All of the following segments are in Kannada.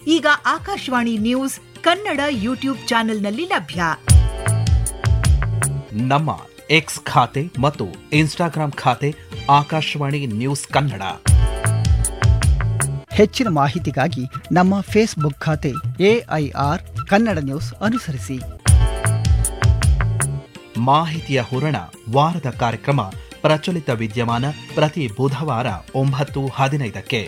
ಈಗ ಆಕಾಶವಾಣಿ ನ್ಯೂಸ್ ಕನ್ನಡ ಯೂಟ್ಯೂಬ್ ಚಾನೆಲ್ನಲ್ಲಿ ಲಭ್ಯ ನಮ್ಮ ಎಕ್ಸ್ ಖಾತೆ ಮತ್ತು ಇನ್ಸ್ಟಾಗ್ರಾಂ ಖಾತೆ ಆಕಾಶವಾಣಿ ನ್ಯೂಸ್ ಕನ್ನಡ ಹೆಚ್ಚಿನ ಮಾಹಿತಿಗಾಗಿ ನಮ್ಮ ಫೇಸ್ಬುಕ್ ಖಾತೆ ಎಐಆರ್ ಕನ್ನಡ ನ್ಯೂಸ್ ಅನುಸರಿಸಿ ಮಾಹಿತಿಯ ಹೂರಣ ವಾರದ ಕಾರ್ಯಕ್ರಮ ಪ್ರಚಲಿತ ವಿದ್ಯಮಾನ ಪ್ರತಿ ಬುಧವಾರ ಒಂಬತ್ತು ಹದಿನೈದಕ್ಕೆ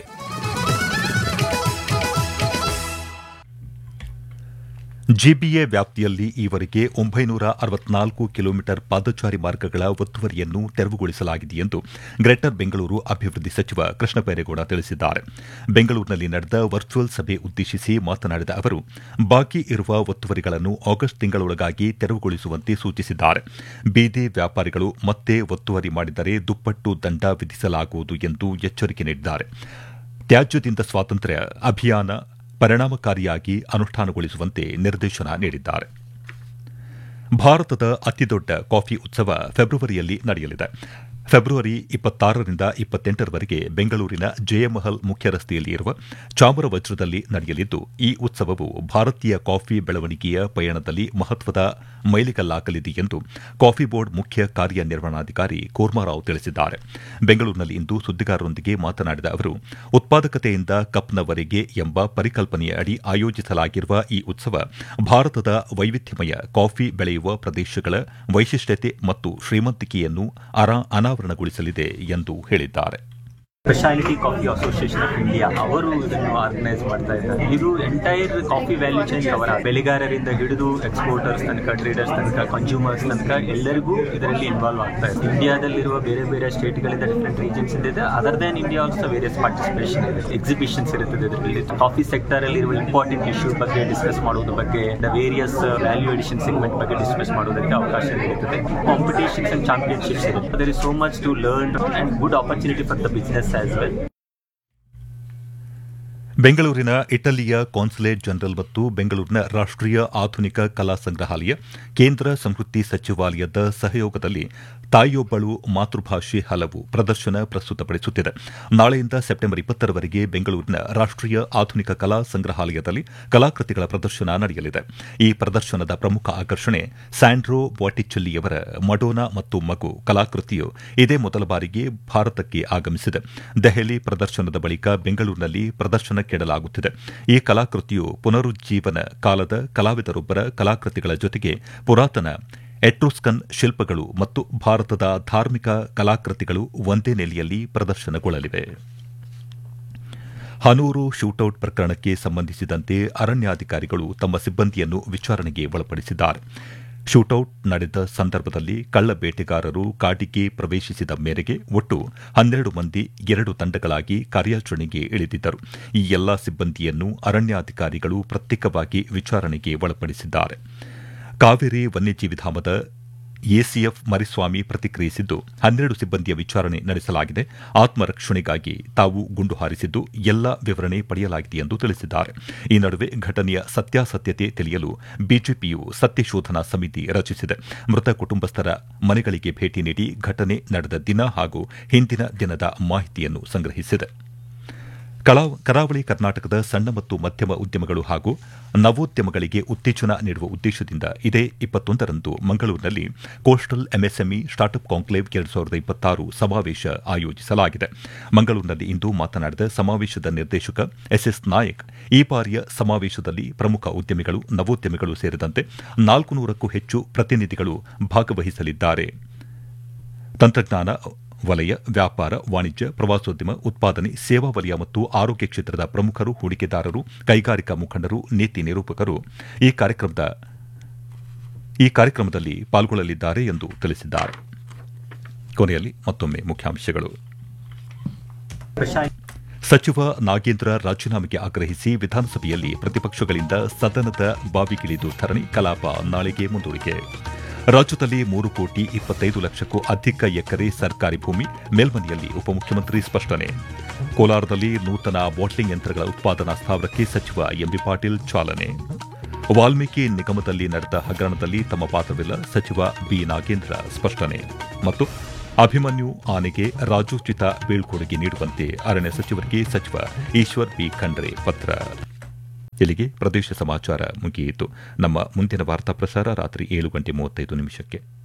ಜಿಬಿಎ ವ್ಯಾಪ್ತಿಯಲ್ಲಿ ಈವರೆಗೆ ಒಂಬೈನೂರ ಅರವತ್ನಾಲ್ಕು ಕಿಲೋಮೀಟರ್ ಪಾದಚಾರಿ ಮಾರ್ಗಗಳ ಒತ್ತುವರಿಯನ್ನು ತೆರವುಗೊಳಿಸಲಾಗಿದೆ ಎಂದು ಗ್ರೇಟರ್ ಬೆಂಗಳೂರು ಅಭಿವೃದ್ಧಿ ಸಚಿವ ಕೃಷ್ಣ ಬೈರೇಗೌಡ ತಿಳಿಸಿದ್ದಾರೆ ಬೆಂಗಳೂರಿನಲ್ಲಿ ನಡೆದ ವರ್ಚುವಲ್ ಸಭೆ ಉದ್ದೇಶಿಸಿ ಮಾತನಾಡಿದ ಅವರು ಬಾಕಿ ಇರುವ ಒತ್ತುವರಿಗಳನ್ನು ಆಗಸ್ಟ್ ತಿಂಗಳೊಳಗಾಗಿ ತೆರವುಗೊಳಿಸುವಂತೆ ಸೂಚಿಸಿದ್ದಾರೆ ಬೀದಿ ವ್ಯಾಪಾರಿಗಳು ಮತ್ತೆ ಒತ್ತುವರಿ ಮಾಡಿದರೆ ದುಪ್ಪಟ್ಟು ದಂಡ ವಿಧಿಸಲಾಗುವುದು ಎಂದು ಎಚ್ಚರಿಕೆ ನೀಡಿದ್ದಾರೆ ತ್ಯಾಜ್ಯದಿಂದ ಸ್ವಾತಂತ್ರ್ಯ ಅಭಿಯಾನ ಪರಿಣಾಮಕಾರಿಯಾಗಿ ಅನುಷ್ಠಾನಗೊಳಿಸುವಂತೆ ನಿರ್ದೇಶನ ನೀಡಿದ್ದಾರೆ ಭಾರತದ ಅತಿದೊಡ್ಡ ಕಾಫಿ ಉತ್ಸವ ಫೆಬ್ರವರಿಯಲ್ಲಿ ನಡೆಯಲಿದೆ ಫೆಬ್ರವರಿ ಇಪ್ಪತ್ತಾರರಿಂದ ಇಪ್ಪತ್ತೆಂಟರವರೆಗೆ ಬೆಂಗಳೂರಿನ ಜಯಮಹಲ್ ಮುಖ್ಯ ರಸ್ತೆಯಲ್ಲಿ ಇರುವ ಚಾಮರವಜ್ರದಲ್ಲಿ ನಡೆಯಲಿದ್ದು ಈ ಉತ್ಸವವು ಭಾರತೀಯ ಕಾಫಿ ಬೆಳವಣಿಗೆಯ ಪಯಣದಲ್ಲಿ ಮಹತ್ವದ ಮೈಲಿಗಲ್ಲಾಗಲಿದೆ ಎಂದು ಕಾಫಿ ಬೋರ್ಡ್ ಮುಖ್ಯ ಕಾರ್ಯನಿರ್ವಹಣಾಧಿಕಾರಿ ಕೂರ್ಮಾರಾವ್ ತಿಳಿಸಿದ್ದಾರೆ ಬೆಂಗಳೂರಿನಲ್ಲಿ ಇಂದು ಸುದ್ದಿಗಾರರೊಂದಿಗೆ ಮಾತನಾಡಿದ ಅವರು ಉತ್ಪಾದಕತೆಯಿಂದ ಕಪ್ನವರೆಗೆ ಎಂಬ ಪರಿಕಲ್ಪನೆಯ ಅಡಿ ಆಯೋಜಿಸಲಾಗಿರುವ ಈ ಉತ್ಸವ ಭಾರತದ ವೈವಿಧ್ಯಮಯ ಕಾಫಿ ಬೆಳೆಯುವ ಪ್ರದೇಶಗಳ ವೈಶಿಷ್ಟ್ಯತೆ ಮತ್ತು ಶ್ರೀಮಂತಿಕೆಯನ್ನು ಅನಾವರಣಗೊಳಿಸಲಿದೆ ಎಂದು ಹೇಳಿದ್ದಾರೆ speciality coffee association of India ಅವರು ಇದನ್ನು ಆರ್ಗನೈಸ್ ಮಾಡ್ತಾ ಇದ್ದಾರೆ ಇದು entire coffee value chain cover ಬೆಳೆಗಾರರಿಂದ ಹಿಡಿದು ಎಕ್ಸ್ಪೋರ್ಟರ್ಸ್ ತನಕ ಟ್ರೇಡರ್ಸ್ ತನಕ ಕನ್ಸ್ಯೂಮರ್ಸ್ ತನಕ ಎಲ್ಲರಿಗೂ ಇದರಲ್ಲಿ ಇನ್ವಾಲ್ವ್ ಆಗ್ತಾ ಇದೆ ಇಂಡಿಯಾದಲ್ಲಿರುವ ಬೇರೆ ಬೇರೆ ಸ್ಟೇಟ್ಗಳಿಂದ ಡಿಫ್ರೆಂಟ್ ರೀಜನ್ಸ್ ಇದೆ other than India also various participation ಇದೆ ಎಕ್ಸಿಬಿಷನ್ಸ್ ಇರುತ್ತದೆ ಇದರಲ್ಲಿ ಕಾಫಿ ಸೆಕ್ಟರ್ ಅಲ್ಲಿ ಇರುವ ಇಂಪಾರ್ಟೆಂಟ್ ಇಶ್ಯೂ ಬಗ್ಗೆ ಡಿಸ್ಕಸ್ ಮಾಡೋದ್ರ ಬಗ್ಗೆ ವೇರಿಯಸ್ ವ್ಯಾಲ್ಯೂ ಎಡಿಷನ್ ಸೆಗ್ಮೆಂಟ್ ಬಗ್ಗೆ ಡಿಸ್ಕಸ್ ಮಾಡೋದಕ್ಕೆ ಅವಕಾಶ ನೀಡುತ್ತದೆ ಕಾಂಪಿಟೇಷನ್ಸ್ ಅಂಡ್ ಚಾಂಪಿಯನ್ಶಿಪ್ಸ್ ಇರುತ್ತೆ there is so much to learn and good opportunity for the business as well ಬೆಂಗಳೂರಿನ ಇಟಲಿಯ ಕಾನ್ಸುಲೇಟ್ ಜನರಲ್ ಮತ್ತು ಬೆಂಗಳೂರಿನ ರಾಷ್ಟೀಯ ಆಧುನಿಕ ಕಲಾ ಸಂಗ್ರಹಾಲಯ ಕೇಂದ್ರ ಸಂಸ್ಕೃತಿ ಸಚಿವಾಲಯದ ಸಹಯೋಗದಲ್ಲಿ ತಾಯಿಯೊಬ್ಬಳು ಮಾತೃಭಾಷೆ ಹಲವು ಪ್ರದರ್ಶನ ಪ್ರಸ್ತುತಪಡಿಸುತ್ತಿದೆ ನಾಳೆಯಿಂದ ಸೆಪ್ಟೆಂಬರ್ ಇಪ್ಪತ್ತರವರೆಗೆ ಬೆಂಗಳೂರಿನ ರಾಷ್ಟೀಯ ಆಧುನಿಕ ಕಲಾ ಸಂಗ್ರಹಾಲಯದಲ್ಲಿ ಕಲಾಕೃತಿಗಳ ಪ್ರದರ್ಶನ ನಡೆಯಲಿದೆ ಈ ಪ್ರದರ್ಶನದ ಪ್ರಮುಖ ಆಕರ್ಷಣೆ ಸ್ಯಾಂಡ್ರೋ ವಾಟಿಚೆಲ್ಲಿಯವರ ಮಡೋನಾ ಮತ್ತು ಮಗು ಕಲಾಕೃತಿಯು ಇದೇ ಮೊದಲ ಬಾರಿಗೆ ಭಾರತಕ್ಕೆ ಆಗಮಿಸಿದೆ ದೆಹಲಿ ಪ್ರದರ್ಶನದ ಬಳಿಕ ಬೆಂಗಳೂರಿನಲ್ಲಿ ಪ್ರದರ್ಶನ ಕೆಡಲಾಗುತ್ತಿದೆ ಈ ಕಲಾಕೃತಿಯು ಪುನರುಜ್ಜೀವನ ಕಾಲದ ಕಲಾವಿದರೊಬ್ಬರ ಕಲಾಕೃತಿಗಳ ಜೊತೆಗೆ ಪುರಾತನ ಎಟ್ರೂಸ್ಕನ್ ಶಿಲ್ಪಗಳು ಮತ್ತು ಭಾರತದ ಧಾರ್ಮಿಕ ಕಲಾಕೃತಿಗಳು ಒಂದೇ ನೆಲೆಯಲ್ಲಿ ಪ್ರದರ್ಶನಗೊಳ್ಳಲಿವೆ ಹನೂರು ಶೂಟೌಟ್ ಪ್ರಕರಣಕ್ಕೆ ಸಂಬಂಧಿಸಿದಂತೆ ಅರಣ್ಯಾಧಿಕಾರಿಗಳು ತಮ್ಮ ಸಿಬ್ಬಂದಿಯನ್ನು ವಿಚಾರಣೆಗೆ ಒಳಪಡಿಸಿದ್ದಾರೆ ಶೂಟೌಟ್ ನಡೆದ ಸಂದರ್ಭದಲ್ಲಿ ಕಳ್ಳ ಬೇಟೆಗಾರರು ಕಾಡಿಗೆ ಪ್ರವೇಶಿಸಿದ ಮೇರೆಗೆ ಒಟ್ಟು ಹನ್ನೆರಡು ಮಂದಿ ಎರಡು ತಂಡಗಳಾಗಿ ಕಾರ್ಯಾಚರಣೆಗೆ ಇಳಿದಿದ್ದರು ಈ ಎಲ್ಲಾ ಸಿಬ್ಬಂದಿಯನ್ನು ಅರಣ್ಯಾಧಿಕಾರಿಗಳು ಪ್ರತ್ಯೇಕವಾಗಿ ವಿಚಾರಣೆಗೆ ಒಳಪಡಿಸಿದ್ದಾರೆ ಕಾವೇರಿ ವನ್ಯಜೀವಿಧಾಮದ ಎಸಿಎಫ್ ಮರಿಸ್ವಾಮಿ ಪ್ರತಿಕ್ರಿಯಿಸಿದ್ದು ಹನ್ನೆರಡು ಸಿಬ್ಬಂದಿಯ ವಿಚಾರಣೆ ನಡೆಸಲಾಗಿದೆ ಆತ್ಮರಕ್ಷಣೆಗಾಗಿ ತಾವು ಗುಂಡು ಹಾರಿಸಿದ್ದು ಎಲ್ಲಾ ವಿವರಣೆ ಪಡೆಯಲಾಗಿದೆ ಎಂದು ತಿಳಿಸಿದ್ದಾರೆ ಈ ನಡುವೆ ಘಟನೆಯ ಸತ್ಯಾಸತ್ಯತೆ ತಿಳಿಯಲು ಬಿಜೆಪಿಯು ಸತ್ಯಶೋಧನಾ ಸಮಿತಿ ರಚಿಸಿದೆ ಮೃತ ಕುಟುಂಬಸ್ಥರ ಮನೆಗಳಿಗೆ ಭೇಟಿ ನೀಡಿ ಘಟನೆ ನಡೆದ ದಿನ ಹಾಗೂ ಹಿಂದಿನ ದಿನದ ಮಾಹಿತಿಯನ್ನು ಸಂಗ್ರಹಿಸಿದೆ ಕರಾವಳಿ ಕರ್ನಾಟಕದ ಸಣ್ಣ ಮತ್ತು ಮಧ್ಯಮ ಉದ್ಯಮಗಳು ಹಾಗೂ ನವೋದ್ಯಮಗಳಿಗೆ ಉತ್ತೇಜನ ನೀಡುವ ಉದ್ದೇಶದಿಂದ ಇದೇ ಇಪ್ಪತ್ತೊಂದರಂದು ಮಂಗಳೂರಿನಲ್ಲಿ ಕೋಸ್ಟಲ್ ಎಂಎಸ್ಎಂಇ ಸ್ಟಾರ್ಟ್ಅಪ್ ಕಾಂಕ್ಲೇವ್ ಎರಡು ಸಾವಿರದ ಇಪ್ಪತ್ತಾರು ಸಮಾವೇಶ ಆಯೋಜಿಸಲಾಗಿದೆ ಮಂಗಳೂರಿನಲ್ಲಿ ಇಂದು ಮಾತನಾಡಿದ ಸಮಾವೇಶದ ನಿರ್ದೇಶಕ ಎಸ್ಎಸ್ ನಾಯಕ್ ಈ ಬಾರಿಯ ಸಮಾವೇಶದಲ್ಲಿ ಪ್ರಮುಖ ಉದ್ಯಮಿಗಳು ನವೋದ್ಯಮಿಗಳು ಸೇರಿದಂತೆ ನಾಲ್ಕು ನೂರಕ್ಕೂ ಹೆಚ್ಚು ಪ್ರತಿನಿಧಿಗಳು ಭಾಗವಹಿಸಲಿದ್ದಾರೆ ತಂತ್ರಜ್ಞಾನ ವಲಯ ವ್ಯಾಪಾರ ವಾಣಿಜ್ಯ ಪ್ರವಾಸೋದ್ಯಮ ಉತ್ಪಾದನೆ ಸೇವಾ ವಲಯ ಮತ್ತು ಆರೋಗ್ಯ ಕ್ಷೇತ್ರದ ಪ್ರಮುಖರು ಹೂಡಿಕೆದಾರರು ಕೈಗಾರಿಕಾ ಮುಖಂಡರು ನೀತಿ ನಿರೂಪಕರು ಈ ಕಾರ್ಯಕ್ರಮದ ಈ ಕಾರ್ಯಕ್ರಮದಲ್ಲಿ ಪಾಲ್ಗೊಳ್ಳಲಿದ್ದಾರೆ ಎಂದು ತಿಳಿಸಿದ್ದಾರೆ ಕೊನೆಯಲ್ಲಿ ಮತ್ತೊಮ್ಮೆ ಮುಖ್ಯಾಂಶಗಳು ಸಚಿವ ನಾಗೇಂದ್ರ ರಾಜೀನಾಮೆಗೆ ಆಗ್ರಹಿಸಿ ವಿಧಾನಸಭೆಯಲ್ಲಿ ಪ್ರತಿಪಕ್ಷಗಳಿಂದ ಸದನದ ಬಾವಿಗಿಳಿದು ಧರಣಿ ಕಲಾಪ ನಾಳೆಗೆ ಮುಂದೂಡಿಕೆ ರಾಜ್ಯದಲ್ಲಿ ಮೂರು ಕೋಟಿ ಇಪ್ಪತ್ತೈದು ಲಕ್ಷಕ್ಕೂ ಅಧಿಕ ಎಕರೆ ಸರ್ಕಾರಿ ಭೂಮಿ ಮೇಲ್ಮನೆಯಲ್ಲಿ ಉಪಮುಖ್ಯಮಂತ್ರಿ ಸ್ಪಷ್ಟನೆ ಕೋಲಾರದಲ್ಲಿ ನೂತನ ಬಾಟ್ಲಿಂಗ್ ಯಂತ್ರಗಳ ಉತ್ಪಾದನಾ ಸ್ಥಾವರಕ್ಕೆ ಸಚಿವ ಎಂಬಿ ಪಾಟೀಲ್ ಚಾಲನೆ ವಾಲ್ಮೀಕಿ ನಿಗಮದಲ್ಲಿ ನಡೆದ ಹಗರಣದಲ್ಲಿ ತಮ್ಮ ಪಾತ್ರವಿಲ್ಲ ಸಚಿವ ಬಿ ನಾಗೇಂದ್ರ ಸ್ಪಷ್ಟನೆ ಮತ್ತು ಅಭಿಮನ್ಯು ಆನೆಗೆ ರಾಜೋಚಿತ ಬೀಳ್ಕೊಡುಗೆ ನೀಡುವಂತೆ ಅರಣ್ಯ ಸಚಿವರಿಗೆ ಸಚಿವ ಈಶ್ವರ್ ಬಿ ಖಂಡ್ರೆ ಪತ್ರ ಇಲ್ಲಿಗೆ ಪ್ರದೇಶ ಸಮಾಚಾರ ಮುಗಿಯಿತು ನಮ್ಮ ಮುಂದಿನ ವಾರ್ತಾ ಪ್ರಸಾರ ರಾತ್ರಿ ಏಳು ಗಂಟೆ ಮೂವತ್ತೈದು ನಿಮಿಷಕ್ಕೆ